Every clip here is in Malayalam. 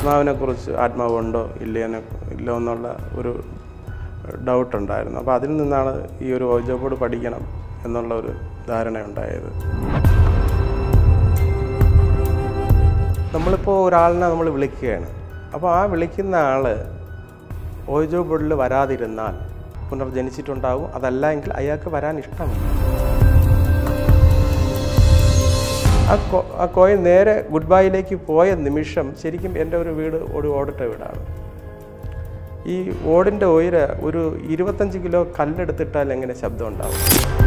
ആത്മാവിനെക്കുറിച്ച് ആത്മാവുണ്ടോ ഇല്ലയെന്ന് ഇല്ലോ എന്നുള്ള ഒരു ഡൗട്ട് ഉണ്ടായിരുന്നു അപ്പോൾ അതിൽ നിന്നാണ് ഈ ഒരു ഓജോ ബോർഡ് പഠിക്കണം എന്നുള്ള ഒരു ധാരണ ഉണ്ടായത് നമ്മളിപ്പോൾ ഒരാളിനെ നമ്മൾ വിളിക്കുകയാണ് അപ്പോൾ ആ വിളിക്കുന്ന ആൾ ഓജോ ബോർഡിൽ വരാതിരുന്നാൽ പുനർജനിച്ചിട്ടുണ്ടാവും അതല്ല എങ്കിൽ അയാൾക്ക് വരാൻ ഇഷ്ടമില്ല ആ കോ ആ കോയിൻ നേരെ ഗുഡ് ബൈയിലേക്ക് പോയ നിമിഷം ശരിക്കും എൻ്റെ ഒരു വീട് ഒരു ഓടിട്ട വീടാണ് ഈ ഓടിൻ്റെ ഉയര ഒരു ഇരുപത്തഞ്ച് കിലോ കല്ലെടുത്തിട്ടാൽ എങ്ങനെ ശബ്ദം ഉണ്ടാവും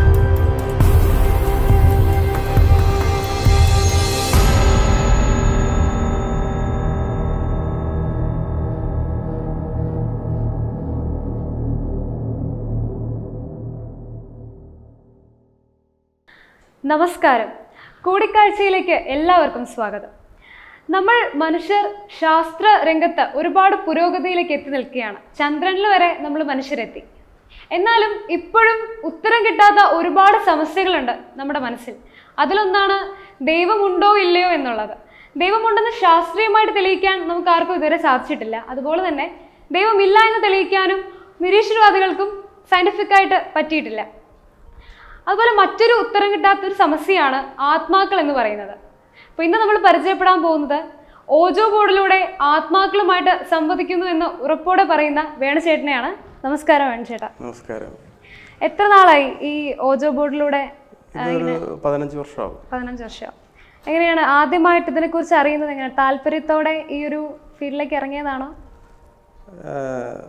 നമസ്കാരം കൂടിക്കാഴ്ചയിലേക്ക് എല്ലാവർക്കും സ്വാഗതം നമ്മൾ മനുഷ്യർ ശാസ്ത്ര രംഗത്ത് ഒരുപാട് പുരോഗതിയിലേക്ക് എത്തി നിൽക്കുകയാണ് ചന്ദ്രനിൽ വരെ നമ്മൾ മനുഷ്യരെത്തി എന്നാലും ഇപ്പോഴും ഉത്തരം കിട്ടാത്ത ഒരുപാട് സമസ്യകളുണ്ട് നമ്മുടെ മനസ്സിൽ അതിലൊന്നാണ് ദൈവമുണ്ടോ ഇല്ലയോ എന്നുള്ളത് ദൈവമുണ്ടെന്ന് ശാസ്ത്രീയമായിട്ട് തെളിയിക്കാൻ നമുക്ക് ആർക്കും ഇതുവരെ സാധിച്ചിട്ടില്ല അതുപോലെ തന്നെ ദൈവമില്ല എന്ന് തെളിയിക്കാനും നിരീശ്വരവാദികൾക്കും സയന്റിഫിക് ആയിട്ട് പറ്റിയിട്ടില്ല അതുപോലെ മറ്റൊരു ഉത്തരം കിട്ടാത്ത ഒരു സമസ്യയാണ് ആത്മാക്കൾ എന്ന് പറയുന്നത് അപ്പോൾ ഇന്ന് നമ്മൾ പരിചയപ്പെടാൻ പോകുന്നത് ഓജോ ബോർഡിലൂടെ ആത്മാക്കളുമായിട്ട് സംവദിക്കുന്നു എന്ന് ഉറപ്പോടെ പറയുന്ന വേണുചേട്ടനെയാണ് നമസ്കാരം വേണുചേട്ടാ നമസ്കാരം എത്ര നാളായി ഈ ഓജോ ബോർഡിലൂടെ ഇതൊരു പതിനഞ്ച് വർഷമാവും പതിനഞ്ച് വർഷം എങ്ങനെയാണ് ആദ്യമായിട്ട് ഇതിനെക്കുറിച്ച് അറിയുന്നത് എങ്ങനെ താല്പര്യത്തോടെ ഈ ഒരു ഫീൽഡിലേക്ക് ഇറങ്ങിയതാണോ ആഹ്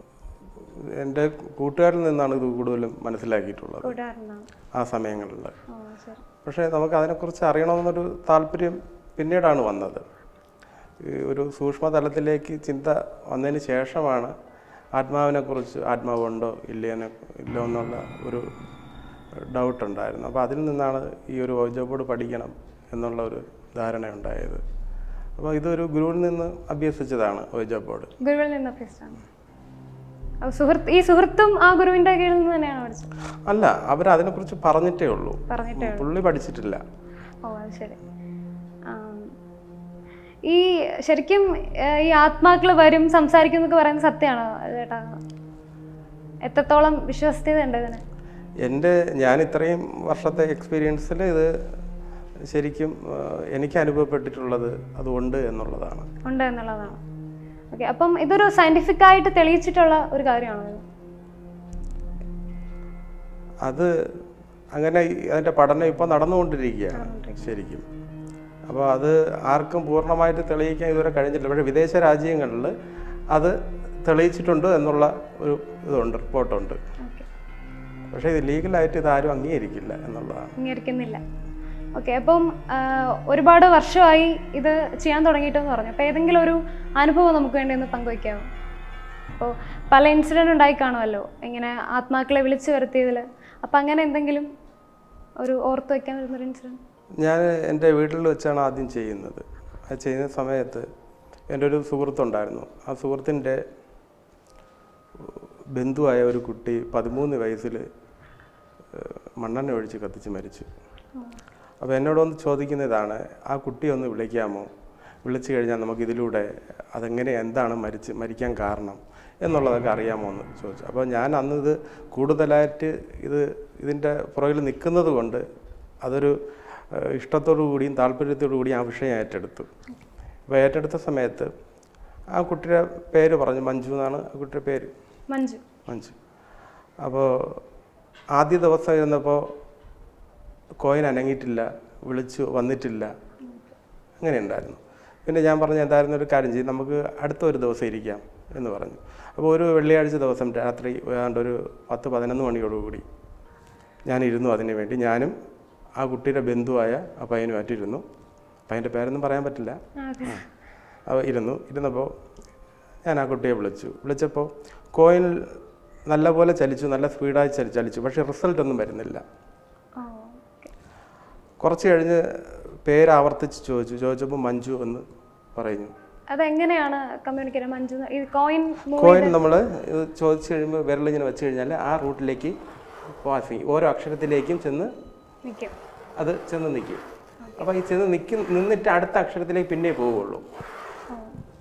എൻ്റെ കൂട്ടുകാരിൽ നിന്നാണ് ഇത് കൂടുതലും മനസ്സിലാക്കിയിട്ടുള്ളത് കൂട്ടുകാരനാണ് ആ സമയങ്ങളിൽ ഓ ശരി പക്ഷേ നമുക്ക് അതിനെക്കുറിച്ച് അറിയണമെന്നൊരു താല്പര്യം പിന്നീടാണ് വന്നത് ഈ ഒരു സൂക്ഷ്മതലത്തിലേക്ക് ചിന്ത വന്നതിന് ശേഷമാണ് ആത്മാവിനെക്കുറിച്ച് ആത്മാവുണ്ടോ ഇല്ലയെന്ന് ഇല്ലോ എന്നുള്ള ഒരു ഡൗട്ട് ഉണ്ടായിരുന്നു അപ്പോൾ അതിൽ നിന്നാണ് ഈ ഒരു ഓജോ ബോർഡ് പഠിക്കണം എന്നുള്ള ഒരു ധാരണ ഉണ്ടായത് അപ്പോൾ ഇതൊരു ഗുരുവിൽ നിന്ന് അഭ്യസിച്ചതാണ് ഓജോ ബോർഡ് ഗുരുവിൽ നിന്ന് അഭ്യസിച്ചാണ് അപ്പൊ സുഹൃത്ത് ഈ സുഹൃത്തും ആ ഗുരുവിന്റെ കീഴിൽ നിന്ന് തന്നെയാണ് പഠിച്ചത് അല്ല അവർ അതിനെക്കുറിച്ച് പറഞ്ഞിട്ടേ ഉള്ളൂ പറഞ്ഞിട്ടേ പുള്ളി പഠിച്ചിട്ടില്ല ഓ അത് ശരി ആം. ഈ ശരിക്കും ഏഹ്, ഈ ആത്മാക്കൾ വരും സംസാരിക്കും എന്നൊക്കെ പറയുന്നത് സത്യമാണോ ചേട്ടാ എത്രത്തോളം വിശ്വസ്തത ഉണ്ട് ഇതിന് എൻ്റെ ഞാൻ ഇത്രയും വർഷത്തെ എക്സ്പീരിയൻസിൽ ഇത് ശരിക്കും ആ, എനിക്ക് അനുഭവപ്പെട്ടിട്ടുള്ളത് അതുണ്ട് എന്നുള്ളതാണ് ഉണ്ട് എന്നുള്ളതാണ് ഓക്കെ അപ്പം ഇതൊരു സയന്റിഫിക് ആയിട്ട് തെളിയിച്ചിട്ടുള്ള ഒരു കാര്യമാണോ ഇത് അത് അങ്ങനെ ഈ അതിൻ്റെ പഠനം ഇപ്പോൾ നടന്നുകൊണ്ടിരിക്കുകയാണ് ശരിക്കും അപ്പോൾ അത് ആർക്കും പൂർണ്ണമായിട്ട് തെളിയിക്കാൻ ഇതുവരെ കഴിഞ്ഞിട്ടില്ല പക്ഷേ വിദേശ രാജ്യങ്ങളിൽ അത് തെളിയിച്ചിട്ടുണ്ട് എന്നുള്ള ഒരു ഇതുണ്ട് റിപ്പോർട്ടുണ്ട് ഓക്കെ പക്ഷേ ഇത് ലീഗലായിട്ട് ഇത് ആരും അംഗീകരിക്കില്ല എന്നുള്ളതാണ് അംഗീകരിക്കുന്നില്ല ഓക്കെ അപ്പം ആഹ്, ഒരുപാട് വർഷമായി ഇത് ചെയ്യാൻ തുടങ്ങിയിട്ടെന്ന് പറഞ്ഞു അപ്പോൾ ഏതെങ്കിലും ഒരു അനുഭവം നമുക്ക് വേണ്ടി ഒന്ന് പങ്കുവയ്ക്കാമോ അപ്പോൾ പല ഇൻസിഡൻറ്റ് ഉണ്ടായി കാണുമല്ലോ ഇങ്ങനെ ആത്മാക്കളെ വിളിച്ചു വരുത്തിയതിൽ അപ്പം അങ്ങനെ എന്തെങ്കിലും ഒരു ഓർത്ത് വയ്ക്കാൻ വരുന്നൊരു ഇൻസിഡൻറ്റ് ഞാൻ എൻ്റെ വീട്ടിൽ വെച്ചാണ് ആദ്യം ചെയ്യുന്നത് അത് ചെയ്യുന്ന സമയത്ത് എൻ്റെ ഒരു സുഹൃത്തുണ്ടായിരുന്നു ആ സുഹൃത്തിൻ്റെ ബന്ധുവായ ഒരു കുട്ടി പതിമൂന്ന് വയസ്സിൽ മണ്ണെണ്ണ ഒഴിച്ച് കത്തിച്ച് മരിച്ചു അപ്പോൾ എന്നോടൊന്ന് ചോദിക്കുന്നതാണ് ആ കുട്ടിയെ ഒന്ന് വിളിക്കാമോ വിളിച്ചു കഴിഞ്ഞാൽ നമുക്ക് ഇതിലൂടെ അതെങ്ങനെ എന്താണ് മരിച്ച് മരിക്കാൻ കാരണം എന്നുള്ളതൊക്കെ അറിയാമോ എന്ന് ചോദിച്ചു അപ്പോൾ ഞാൻ അന്ന് ഇത് കൂടുതലായിട്ട് ഇത് ഇതിൻ്റെ പുറകിൽ നിൽക്കുന്നത് കൊണ്ട് അതൊരു ഏഹ്, ഇഷ്ടത്തോടു കൂടിയും താല്പര്യത്തോടു കൂടിയും ആ വിഷയം ഏറ്റെടുത്തു അപ്പോൾ ഏറ്റെടുത്ത സമയത്ത് ആ കുട്ടിയുടെ പേര് പറഞ്ഞു മഞ്ജു എന്നാണ് ആ കുട്ടിയുടെ പേര് മഞ്ജു മഞ്ജു അപ്പോൾ ആദ്യ ദിവസം ഇരുന്നപ്പോൾ കോയിൻ അനങ്ങിയിട്ടില്ല വിളിച്ചു വന്നിട്ടില്ല അങ്ങനെ ഉണ്ടായിരുന്നു പിന്നെ ഞാൻ പറഞ്ഞു എന്തായിരുന്നു ഒരു കാര്യം ചെയ്യും നമുക്ക് അടുത്ത ഒരു ദിവസം ഇരിക്കാം എന്ന് പറഞ്ഞു അപ്പോൾ ഒരു വെള്ളിയാഴ്ച ദിവസം രാത്രി ഏതാണ്ട് ഒരു പത്ത് പതിനൊന്ന് മണിയോടുകൂടി ഞാൻ ഇരുന്നു അതിന് വേണ്ടി ഞാനും ആ കുട്ടിയുടെ ബന്ധുവായ ആ പയ്യനുമായിട്ടിരുന്നു പയ്യൻ്റെ പേരൊന്നും പറയാൻ പറ്റില്ല അതെ അവ ഇരുന്നു ഇരുന്നപ്പോൾ ഞാൻ ആ കുട്ടിയെ വിളിച്ചു വിളിച്ചപ്പോൾ കോയിൻ നല്ലപോലെ ചലിച്ചു നല്ല സ്പീഡായി ചലി ചലിച്ചു പക്ഷേ റിസൾട്ട് ഒന്നും വരുന്നില്ല ഓ ഓക്കെ കുറച്ച് കഴിഞ്ഞ് പേര് ആവർത്തിച്ച് ചോദിച്ചു ചോദിച്ചപ്പോൾ മഞ്ജു എന്ന് പറഞ്ഞു അതെങ്ങനെയാണ് കമ്മ്യൂണിക്കേറ്റ് മഞ്ജു എന്ന് ഈ കോയിൻ കോയിൻ നമ്മൾ ഇത് ചോദിച്ചു കഴിയുമ്പോൾ വിരലിങ്ങനെ വെച്ച് കഴിഞ്ഞാൽ ആ റൂട്ടിലേക്ക് പാസ് ചെയ്യും ഓരോ അക്ഷരത്തിലേക്കും ചെന്ന് നിൽക്കും അത് ചെന്ന് നിൽക്കും അപ്പോൾ ഈ ചെന്ന് നിൽക്കും നിന്നിട്ട് അടുത്ത അക്ഷരത്തിലേക്ക് പിന്നെ പോവുള്ളൂ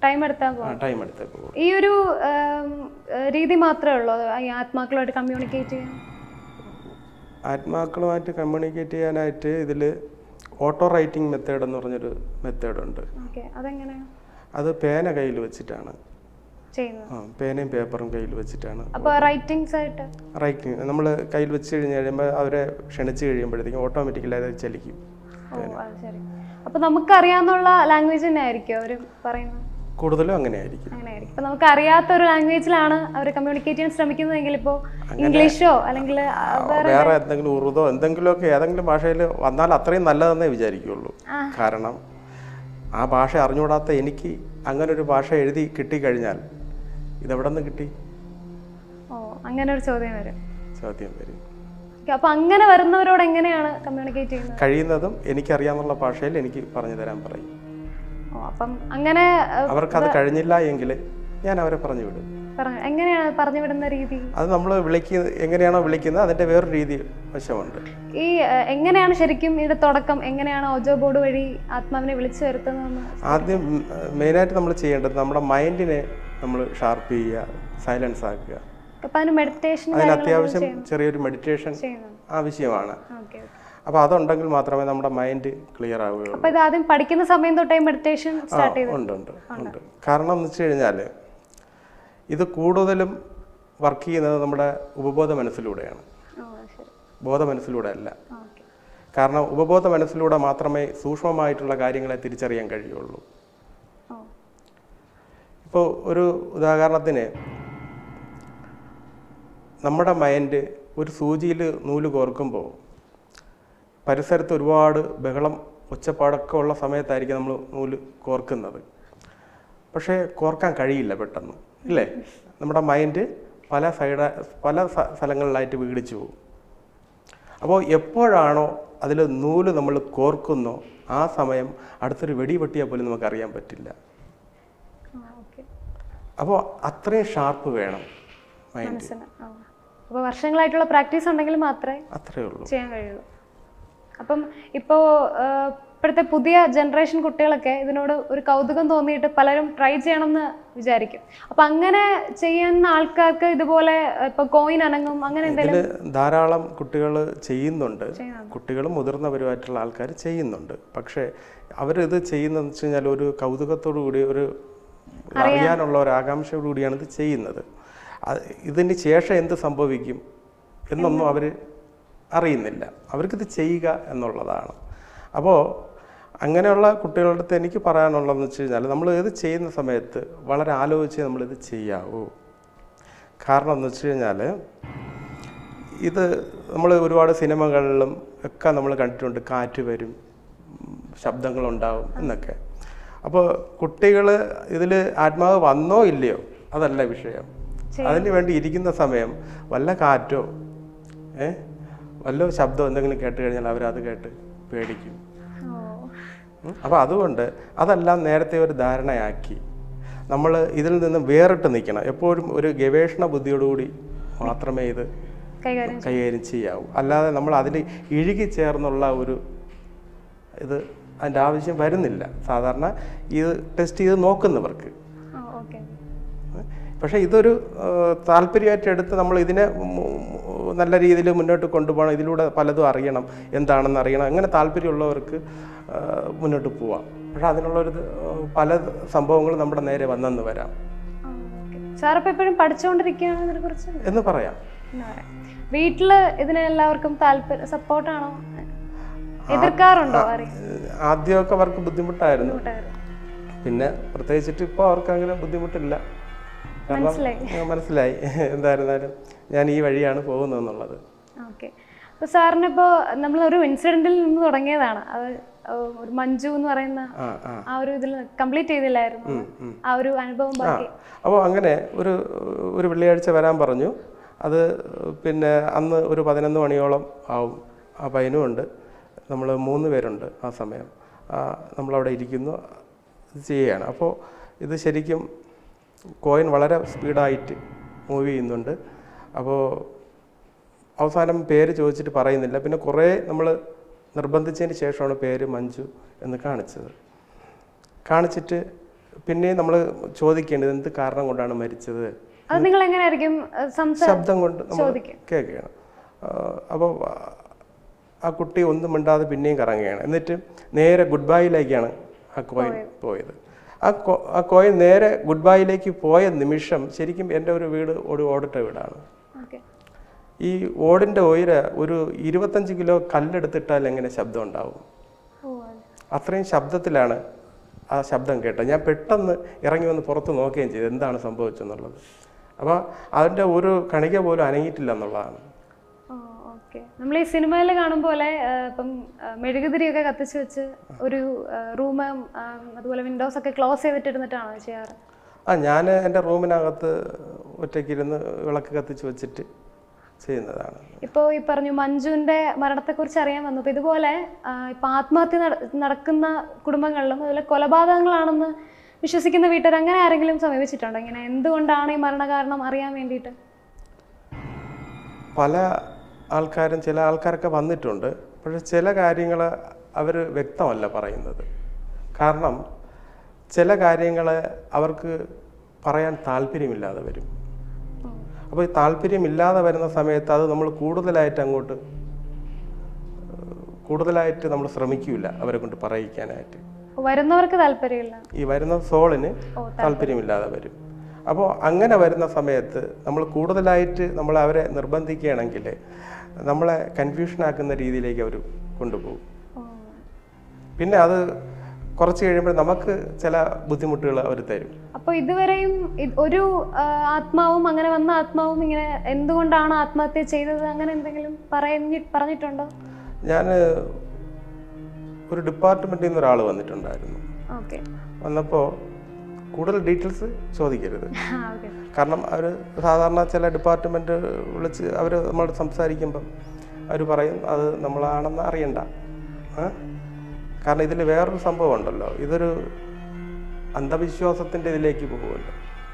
ടൈം എടുത്താൽ പോകും ടൈം എടുത്തേ പോകും ഈ ഒരു ആം, ഏഹ്, രീതി മാത്രമേ ഉള്ളൂ ഈ ആത്മാക്കളുമായിട്ട് കമ്മ്യൂണിക്കേറ്റ് ചെയ്യാൻ ആത്മാക്കളുമായിട്ട് കമ്മ്യൂണിക്കേറ്റ് ചെയ്യാനായിട്ട് ഇതിൽ ഓട്ടോ റൈറ്റിംഗ് മെത്തേഡ് എന്ന് പറഞ്ഞൊരു മെത്തേഡുണ്ട് ഓക്കെ അതെങ്ങനെയാ അത് പേന കയ്യിൽ വെച്ചിട്ടാണ് ചെയ്യുന്നത് ആ പേനയും പേപ്പറും കയ്യിൽ വെച്ചിട്ടാണ് അപ്പോൾ റൈറ്റിങ്സ് ആയിട്ട് റൈറ്റിംഗ് നമ്മൾ കയ്യിൽ വെച്ച് കഴിഞ്ഞ് കഴിയുമ്പോൾ അവരെ ക്ഷണിച്ച് കഴിയുമ്പോഴത്തേക്കും ഓട്ടോമാറ്റിക്കലി അത് ചലിക്കും ഓ അത് ശരി അപ്പോൾ നമുക്കറിയാവുന്ന ലാംഗ്വേജ് തന്നെ ആയിരിക്കും അവർ പറയുന്നത് കൂടുതലും അങ്ങനെയായിരിക്കും അങ്ങനെ ആയിരിക്കും ഇപ്പൊ നമുക്ക് അറിയാത്ത ഒരു ലാംഗ്വേജിലാണ് അവർ കമ്മ്യൂണിക്കേറ്റ് ചെയ്യാൻ ശ്രമിക്കുന്നതെങ്കിൽ ഇപ്പോൾ ഇംഗ്ലീഷോ അല്ലെങ്കിൽ ആ, വേറെ എന്തെങ്കിലും ഉറുദോ എന്തെങ്കിലുമൊക്കെ ഏതെങ്കിലും ഭാഷയിൽ വന്നാൽ അത്രയും നല്ലതെന്നേ വിചാരിക്കുകയുള്ളൂ ആ. കാരണം ആ ഭാഷ അറിഞ്ഞുകൂടാത്ത എനിക്ക് അങ്ങനെ ഒരു ഭാഷ എഴുതി കിട്ടിക്കഴിഞ്ഞാൽ ഇതെവിടെ നിന്ന് കിട്ടി ഓ അങ്ങനെ ഒരു ചോദ്യം വരും ചോദ്യം വരും Okay, അപ്പൊ അങ്ങനെ വരുന്നവരോട് എങ്ങനെയാണ് കമ്മ്യൂണിക്കേറ്റ് ചെയ്യുന്നത് കഴിയുന്നതും എനിക്കറിയാവുന്ന ഭാഷയിൽ എനിക്ക് പറഞ്ഞു തരാൻ പറയും ഓ അപ്പം അങ്ങനെ ഏഹ്, അവർക്കത് കഴിഞ്ഞില്ല എങ്കിൽ ഞാൻ അവരെ പറഞ്ഞു വിടും പറഞ്ഞു എങ്ങനെയാണ് പറഞ്ഞു വിടുന്ന രീതി അത് നമ്മൾ വിളിക്കുന്ന എങ്ങനെയാണോ വിളിക്കുന്നത് അതിൻ്റെ വേറൊരു രീതി വശമുണ്ട് ഈ ഏഹ്, എങ്ങനെയാണ് ശരിക്കും ഇതിന്റെ തുടക്കം എങ്ങനെയാണ് ഓജോ ബോർഡ് വഴി ആത്മാവിനെ വിളിച്ചു വരുത്തുന്നതെന്ന് ആദ്യം മെയിനായിട്ട് നമ്മൾ ചെയ്യേണ്ടത് നമ്മുടെ മൈൻഡിനെ നമ്മൾ ഷാർപ്പ് ചെയ്യുക സൈലൻസ് ആക്കുക അപ്പൊ അതിന് മെഡിറ്റേഷൻ അതിന് അത്യാവശ്യം ചെറിയൊരു മെഡിറ്റേഷൻ ചെയ്യുന്നു ആവശ്യമാണ് ഓക്കെ അപ്പോൾ അതുണ്ടെങ്കിൽ മാത്രമേ നമ്മുടെ മൈൻഡ് ക്ലിയർ ആവുകയുള്ളൂ അപ്പൊ ഇത് ആദ്യം പഠിക്കുന്ന സമയം തൊട്ടേ മെഡിറ്റേഷൻ ആ, സ്റ്റാർട്ട് ചെയ്തു ഉണ്ട് ഉണ്ട് ഉണ്ട് കാരണം എന്ന് വെച്ച് കഴിഞ്ഞാൽ ഇത് കൂടുതലും വർക്ക് ചെയ്യുന്നത് നമ്മുടെ ഉപബോധ മനസ്സിലൂടെയാണ് ഓ ശരി ബോധ മനസ്സിലൂടെ അല്ല ഓക്കെ കാരണം ഉപബോധ മനസ്സിലൂടെ മാത്രമേ സൂക്ഷ്മമായിട്ടുള്ള കാര്യങ്ങളെ തിരിച്ചറിയാൻ കഴിയുള്ളൂ ഓ ഇപ്പോൾ ഒരു ഉദാഹരണത്തിന് നമ്മുടെ മൈൻഡ് ഒരു സൂചിയിൽ നൂല് കോർക്കുമ്പോൾ പരിസരത്ത് ഒരുപാട് ബഹളം ഒച്ചപ്പാടൊക്കെ ഉള്ള സമയത്തായിരിക്കും നമ്മൾ നൂല് കോർക്കുന്നത് പക്ഷേ കോർക്കാൻ കഴിയില്ല പെട്ടെന്ന് ഇല്ലേ നമ്മുടെ മൈൻഡ് പല സൈഡ പല സ്ഥ- സ്ഥലങ്ങളിലായിട്ട് വീടിച്ചു പോകും അപ്പോൾ എപ്പോഴാണോ അതിൽ നൂല് നമ്മൾ കോർക്കുന്നോ ആ സമയം അടുത്തൊരു വെടി വെട്ടിയാൽ പോലും നമുക്ക് അറിയാൻ പറ്റില്ല ഓക്കെ അപ്പോൾ അത്രയും ഷാർപ്പ് വേണം മൈൻഡ് മനസ്സിലായി ആ അപ്പോൾ വർഷങ്ങളായിട്ടുള്ള പ്രാക്ടീസ് ഉണ്ടെങ്കിൽ മാത്രമേ അത്രേ ഉള്ളൂ ചെയ്യാൻ കഴിയുള്ളൂ അപ്പം ഇപ്പോൾ ഇപ്പോഴത്തെ പുതിയ ജനറേഷൻ കുട്ടികളൊക്കെ ഇതിനോട് ഒരു കൗതുകം തോന്നിയിട്ട് പലരും ട്രൈ ചെയ്യണമെന്ന് വിചാരിക്കും അപ്പം അങ്ങനെ ചെയ്യുന്ന ആൾക്കാർക്ക് ഇതുപോലെ ഇപ്പോൾ കോയിൻ അനങ്ങും അങ്ങനെ ഇതിൽ എന്തെങ്കിലും ധാരാളം കുട്ടികൾ ചെയ്യുന്നുണ്ട് ചെയ്യുന്നുണ്ട്. കുട്ടികളും മുതിർന്നവരുമായിട്ടുള്ള ആൾക്കാർ ചെയ്യുന്നുണ്ട് പക്ഷേ അവരിത് ചെയ്യുന്നതെന്ന് വെച്ച് കഴിഞ്ഞാൽ ഒരു കൗതുകത്തോടു കൂടി ഒരു അറിയാനുള്ള ഒരു ആകാംക്ഷയോടു കൂടിയാണ് ഇത് ചെയ്യുന്നത് അത് ഇതിന് ശേഷം എന്ത് സംഭവിക്കും എന്നൊന്നും അവർ അറിയുന്നില്ല അവർക്കിത് ചെയ്യുക എന്നുള്ളതാണ് അപ്പോൾ അങ്ങനെയുള്ള കുട്ടികളുടെ അടുത്ത് എനിക്ക് പറയാനുള്ളതെന്ന് വെച്ച് കഴിഞ്ഞാൽ നമ്മൾ ഇത് ചെയ്യുന്ന സമയത്ത് വളരെ ആലോചിച്ച് നമ്മളിത് ചെയ്യാവൂ കാരണം എന്ന് വെച്ച് കഴിഞ്ഞാൽ ഇത് നമ്മൾ ഒരുപാട് സിനിമകളിലും ഒക്കെ നമ്മൾ കണ്ടിട്ടുണ്ട് കാറ്റ് വരും ഉം, ശബ്ദങ്ങളുണ്ടാവും എന്നൊക്കെ അപ്പോൾ കുട്ടികൾ ഇതിൽ ആത്മാവ് വന്നോ ഇല്ലയോ അതല്ല വിഷയം അതിന് വേണ്ടി ഇരിക്കുന്ന സമയം വല്ല കാറ്റോ ഏ വല്ല ശബ്ദം എന്തെങ്കിലും കേട്ട് കഴിഞ്ഞാൽ അവരത് കേട്ട് പേടിക്കും ഓ അപ്പോൾ അതുകൊണ്ട് അതെല്ലാം നേരത്തെ ഒരു ധാരണയാക്കി നമ്മൾ ഇതിൽ നിന്ന് വേറിട്ട് നിൽക്കണം എപ്പോഴും ഒരു ഗവേഷണ ബുദ്ധിയോടുകൂടി മാത്രമേ ഇത് കൈകാര്യം കൈകാര്യം ചെയ്യാവൂ അല്ലാതെ നമ്മൾ അതിൽ ഇഴുകി ചേർന്നുള്ള ഒരു ഇത് അതിൻ്റെ ആവശ്യം വരുന്നില്ല സാധാരണ ഇത് ടെസ്റ്റ് ചെയ്ത് നോക്കുന്നവർക്ക് ഓ ഓക്കെ പക്ഷേ ഇതൊരു ഏഹ്, താല്പര്യമായിട്ട് എടുത്ത് നമ്മൾ ഇതിനെ മു- മു- നല്ല രീതിയിൽ മുന്നോട്ട് കൊണ്ടുപോകണം ഇതിലൂടെ പലതും അറിയണം എന്താണെന്ന് അറിയണം അങ്ങനെ താല്പര്യമുള്ളവർക്ക് ഏഹ്, മുന്നോട്ട് പോവാം പക്ഷേ അതിനുള്ളൊരു ഇത്, ഏഹ്, പല സംഭവങ്ങളും നമ്മുടെ നേരെ വന്നെന്ന് വരാം ഓക്കെ സാറിപ്പോൾ എപ്പോഴും പഠിച്ചുകൊണ്ടിരിക്കുകയാണ് ഇതിനെ കുറിച്ച് എന്ന് പറയാം എന്ന് പറയാം വീട്ടില് ഇതിന് എല്ലാവർക്കും താല്പര്യം സപ്പോർട്ടാണോ എതിർക്കാറുണ്ടോ അറിയാം ഏഹ്, ആദ്യമൊക്കെ അവർക്ക് ബുദ്ധിമുട്ടായിരുന്നു ബുദ്ധിമുട്ടായിരുന്നു പിന്നെ പ്രത്യേകിച്ചിട്ട് ഇപ്പോൾ അവർക്ക് അങ്ങനെ ബുദ്ധിമുട്ടില്ല കാരണം മനസ്സിലായി. ഏഹ്, മനസ്സിലായി എന്തായിരുന്നാലും ഞാൻ ഈ വഴിയാണ് പോകുന്നതെന്നുള്ളത് ഓക്കെ അപ്പോൾ സാറിനിപ്പോൾ നമ്മളൊരു ഇൻസിഡൻറ്റിൽ നിന്ന് തുടങ്ങിയതാണ് അത് ഏഹ് ഒരു മഞ്ജു എന്ന് പറയുന്ന ആ ആ ആ ഒരു ഇതിൽ കംപ്ലീറ്റ് ചെയ്തില്ലായിരുന്നു ആ ഒരു അനുഭവം ബാക്കി അപ്പോൾ അങ്ങനെ ഒരു ഒരു വെള്ളിയാഴ്ച വരാൻ പറഞ്ഞു അത് പിന്നെ അന്ന് ഒരു പതിനൊന്ന് മണിയോളം ആവും ആ പയ്യനും ഉണ്ട് നമ്മൾ മൂന്ന് പേരുണ്ട് ആ സമയം ആ, നമ്മളവിടെ ഇരിക്കുന്നു ഇത് ചെയ്യുകയാണ് അപ്പോൾ ഇത് ശരിക്കും കോയിൻ വളരെ സ്പീഡായിട്ട് മൂവ് ചെയ്യുന്നുണ്ട് അപ്പോൾ അവസാനം പേര് ചോദിച്ചിട്ട് പറയുന്നില്ല പിന്നെ കുറേ നമ്മൾ നിർബന്ധിച്ചതിന് ശേഷമാണ് പേര് മഞ്ജു എന്ന് കാണിച്ചത് കാണിച്ചിട്ട് പിന്നെ നമ്മൾ ചോദിക്കേണ്ടത് എന്ത് കാരണം കൊണ്ടാണ് മരിച്ചത് അത് നിങ്ങൾ എങ്ങനെയായിരിക്കും അഹ് സംസാ ശബ്ദം കൊണ്ട് നമ്മൾ ചോദിക്കും. കേൾക്കുകയാണ് അപ്പോൾ ആ കുട്ടി ഒന്നും മിണ്ടാതെ പിന്നെയും കറങ്ങുകയാണ് എന്നിട്ട് നേരെ ഗുഡ് ബൈയിലേക്കാണ് ആ കോയിൻ പോയത് ആ കോ ആ കോയിൻ നേരെ ഗുഡ് ബൈയിലേക്ക് പോയ നിമിഷം ശരിക്കും എൻ്റെ ഒരു വീട് ഒരു ഓടിട്ട വീടാണ് ഓക്കെ ഈ ഓടിൻ്റെ ഉയര ഒരു ഇരുപത്തഞ്ച് കിലോ കല്ലെടുത്തിട്ടാൽ എങ്ങനെ ശബ്ദം ഉണ്ടാവും ഓ അതെ. അത്രയും ശബ്ദത്തിലാണ് ആ ശബ്ദം കേട്ടത് ഞാൻ പെട്ടെന്ന് ഇറങ്ങി വന്ന് പുറത്ത് നോക്കുകയും ചെയ്തു എന്താണ് സംഭവിച്ചെന്നുള്ളത് അപ്പോൾ അതിൻ്റെ ഒരു കണിക പോലും അനങ്ങിയിട്ടില്ല എന്നുള്ളതാണ് ഓ ഓക്കെ നമ്മൾ ഈ സിനിമയിൽ കാണും പോലെ ആ, ഇപ്പം ആ, മെഴുകുതിരിയൊക്കെ കത്തിച്ച് വെച്ച് ഒരു റൂം അതുപോലെ വിൻഡോസ് ഒക്കെ ക്ലോസ് ചെയ്തിട്ടിരുന്നിട്ടാണോ ചെയ്യാറ് ആ ഞാൻ എൻ്റെ റൂമിനകത്ത് ഒറ്റയ്ക്കിരുന്ന് വിളക്ക് കത്തിച്ച് വെച്ചിട്ട് ചെയ്യുന്നതാണ് ഇപ്പോൾ ഈ പറഞ്ഞു മഞ്ജുവിന്റെ മരണത്തെക്കുറിച്ച് അറിയാൻ വന്നു അപ്പോൾ ഇതുപോലെ ആ, ഇപ്പൊ ആത്മഹത്യ നട- നടക്കുന്ന കുടുംബങ്ങളിലും അതുപോലെ കൊലപാതകങ്ങളാണെന്ന് വിശ്വസിക്കുന്ന വീട്ടുകാർ അങ്ങനെ ആരെങ്കിലും സമീപിച്ചിട്ടുണ്ടോ ഇങ്ങനെ എന്തുകൊണ്ടാണ് ഈ മരണകാരണം അറിയാൻ വേണ്ടിയിട്ട് പല ആൾക്കാരും ചില ആൾക്കാരൊക്കെ വന്നിട്ടുണ്ട് പക്ഷെ ചില കാര്യങ്ങൾ അവർ വ്യക്തമല്ല പറയുന്നത് കാരണം ചില കാര്യങ്ങൾ അവർക്ക് പറയാൻ താല്പര്യമില്ലാതെ വരും അപ്പോൾ ഈ താല്പര്യമില്ലാതെ വരുന്ന സമയത്ത് അത് നമ്മൾ കൂടുതലായിട്ട് അങ്ങോട്ട് ഏഹ്, കൂടുതലായിട്ട് നമ്മൾ ശ്രമിക്കില്ല അവരെ കൊണ്ട് പറയിക്കാനായിട്ട് വരുന്നവർക്ക് താല്പര്യമില്ല ഈ വരുന്ന സോളിന് ഓ, താല്പര്യമില്ലാതെ വരും അപ്പോൾ അങ്ങനെ വരുന്ന സമയത്ത് നമ്മൾ കൂടുതലായിട്ട് നമ്മൾ അവരെ നിർബന്ധിക്കുകയാണെങ്കിൽ നമ്മളെ കൺഫ്യൂഷൻ ആക്കുന്ന രീതിയിലേക്ക് അവർ കൊണ്ടുപോകും ഓ, പിന്നെ അത് കുറച്ച് കഴിയുമ്പോൾ നമുക്ക് ചില ബുദ്ധിമുട്ടുകൾ അവർ തരും അപ്പോൾ ഇതുവരെയും ഇത് ഒരു ആ, ആത്മാവും അങ്ങനെ വന്ന ആത്മാവും ഇങ്ങനെ എന്തുകൊണ്ടാണ് ആത്മഹത്യ ചെയ്തത് അങ്ങനെ എന്തെങ്കിലും പറഞ്ഞി പറഞ്ഞിട്ടുണ്ടോ ഞാൻ ഒരു ഡിപ്പാർട്ട്മെൻറ്റിൽ നിന്ന് ഒരാൾ വന്നിട്ടുണ്ടായിരുന്നു ഓക്കെ വന്നപ്പോൾ കൂടുതൽ ഡീറ്റെയിൽസ് ചോദിക്കരുത് ഓക്കെ കാരണം അവർ സാധാരണ ചില ഡിപ്പാർട്ട്മെൻറ്റ് വിളിച്ച് അവർ നമ്മളോട് സംസാരിക്കുമ്പം അവർ പറയും അത് നമ്മളാണെന്ന് അറിയണ്ട ആ? കാരണം ഇതിൽ വേറൊരു സംഭവം ഉണ്ടല്ലോ ഇതൊരു അന്ധവിശ്വാസത്തിൻ്റെ ഇതിലേക്ക് പോകുമല്ലോ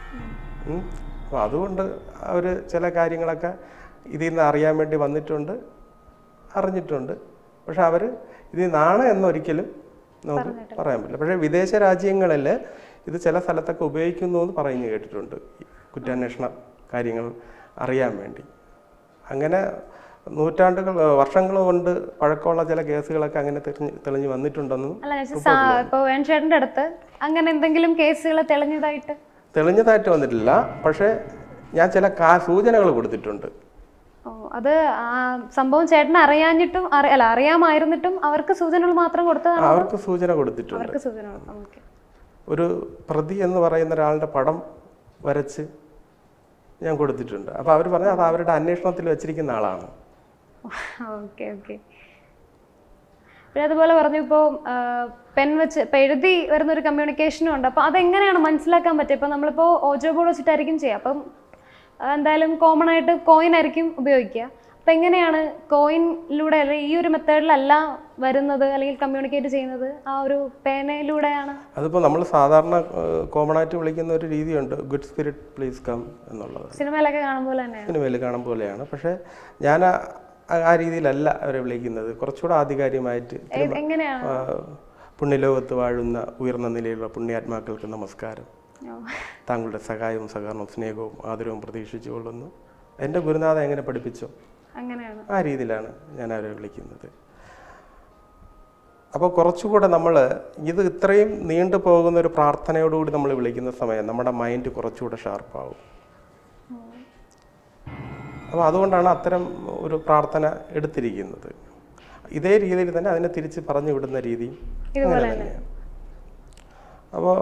അപ്പോൾ അതുകൊണ്ട് അവർ ചില കാര്യങ്ങളൊക്കെ ഇതിൽ നിന്ന് അറിയാൻ വേണ്ടി വന്നിട്ടുണ്ട് അറിഞ്ഞിട്ടുണ്ട് പക്ഷെ അവർ ഇതിൽ നിന്നാണ് എന്നൊരിക്കലും നമുക്ക് പറയാൻ പറ്റില്ല പക്ഷേ വിദേശ രാജ്യങ്ങളിൽ ഇത് ചില സ്ഥലത്തൊക്കെ ഉപയോഗിക്കുന്നു എന്ന് പറയുന്നു കേട്ടിട്ടുണ്ട് ഈ കുറ്റാന്വേഷണ കാര്യങ്ങൾ അറിയാൻ വേണ്ടി അങ്ങനെ നൂറ്റാണ്ടുകൾ വർഷങ്ങൾ കൊണ്ട് പഴക്കമുള്ള ചില കേസുകളൊക്കെ അങ്ങനെ തെളിഞ്ഞ് തെളിഞ്ഞ് വന്നിട്ടുണ്ടെന്നും അല്ല ഞാൻ ചോദിച്ചത് സാ- ഇപ്പൊ വേൺചേട്ടന്റെ അടുത്ത് അങ്ങനെ എന്തെങ്കിലും കേസുകൾ തെളിഞ്ഞതായിട്ട് തെളിഞ്ഞതായിട്ട് വന്നിട്ടില്ല പക്ഷേ ഞാൻ ചില കാ സൂചനകൾ കൊടുത്തിട്ടുണ്ട് ഓ അത് ആ സംഭവം ചേട്ടന് അറിയാഞ്ഞിട്ടും അറി- അല്ല അറിയാമായിരുന്നിട്ടും അവർക്ക് സൂചനകൾ മാത്രം കൊടുത്തതാണ് അവർക്ക് സൂചന കൊടുത്തിട്ടുണ്ട് അവർക്ക് സൂചന ഓക്കെ ഒരു പ്രതി എന്ന് പറയുന്ന ഒരാളുടെ പടം വരച്ച് ഞാൻ കൊടുത്തിട്ടുണ്ട് അപ്പോൾ അവർ പറഞ്ഞു അത് അവരുടെ അന്വേഷണത്തിൽ വെച്ചിരിക്കുന്ന ആളാണ് ഓക്കെ ഓക്കെ പിന്നെ അതുപോലെ പറഞ്ഞു ഇപ്പോൾ പെൻ വെച്ച് ഇപ്പം എഴുതി വരുന്ന ഒരു കമ്മ്യൂണിക്കേഷനും ഉണ്ട് അപ്പോൾ അതെങ്ങനെയാണ് മനസ്സിലാക്കാൻ പറ്റുക ഇപ്പം നമ്മളിപ്പോൾ ഓജോ ബോർഡ് വെച്ചിട്ടായിരിക്കും ചെയ്യുക അപ്പം ആ, എന്തായാലും കോമൺ ആയിട്ട് കോയിൻ ആയിരിക്കും ഉപയോഗിക്കുക അപ്പം എങ്ങനെയാണ് കോയിനിലൂടെ അല്ലെങ്കിൽ ഈ ഒരു മെത്തേഡിലല്ല വരുന്നത് അല്ലെങ്കിൽ കമ്മ്യൂണിക്കേറ്റ് ചെയ്യുന്നത് ആ ഒരു പേനയിലൂടെയാണ് അതിപ്പോൾ നമ്മൾ സാധാരണ കോമൺ ആയിട്ട് വിളിക്കുന്ന ഒരു രീതിയുണ്ട് ഗുഡ് സ്പിരിറ്റ് പ്ലീസ് കം എന്നുള്ളത് സിനിമയിലൊക്കെ കാണുമ്പോൾ തന്നെയാണ് സിനിമയിൽ കാണും പോലെയാണ് പക്ഷേ ഞാൻ ആ- ആ രീതിയിലല്ല അവരെ വിളിക്കുന്നത് കുറച്ചുകൂടെ ആധികാരികമായിട്ട് ഏ- എങ്ങനെയാണ് ആ, പുണ്യലോകത്ത് വാഴുന്ന ഉയർന്ന നിലയിലുള്ള പുണ്യാത്മാക്കൾക്ക് നമസ്കാരം ഓ. താങ്കളുടെ സഹായവും സഹകരണവും സ്നേഹവും ആദരവും പ്രതീക്ഷിച്ചുകൊള്ളുന്നു എൻ്റെ ഗുരുനാഥ എങ്ങനെ പഠിപ്പിച്ചോ അങ്ങനെയാണ് ആ രീതിയിലാണ് ഞാൻ അവരെ വിളിക്കുന്നത് അപ്പോൾ കുറച്ചുകൂടെ നമ്മൾ ഇത് ഇത്രയും നീണ്ടു പോകുന്ന ഒരു പ്രാർത്ഥനയോടുകൂടി നമ്മൾ വിളിക്കുന്ന സമയം നമ്മുടെ മൈൻഡ് കുറച്ചുകൂടെ ഷാർപ്പാവും അപ്പോൾ അതുകൊണ്ടാണ് അത്തരം ഒരു പ്രാർത്ഥന എടുത്തിരിക്കുന്നത് ഇതേ രീതിയിൽ തന്നെ അതിനെ തിരിച്ച് പറഞ്ഞു വിടുന്ന രീതിയും അങ്ങനെ തന്നെയാണ് അപ്പോൾ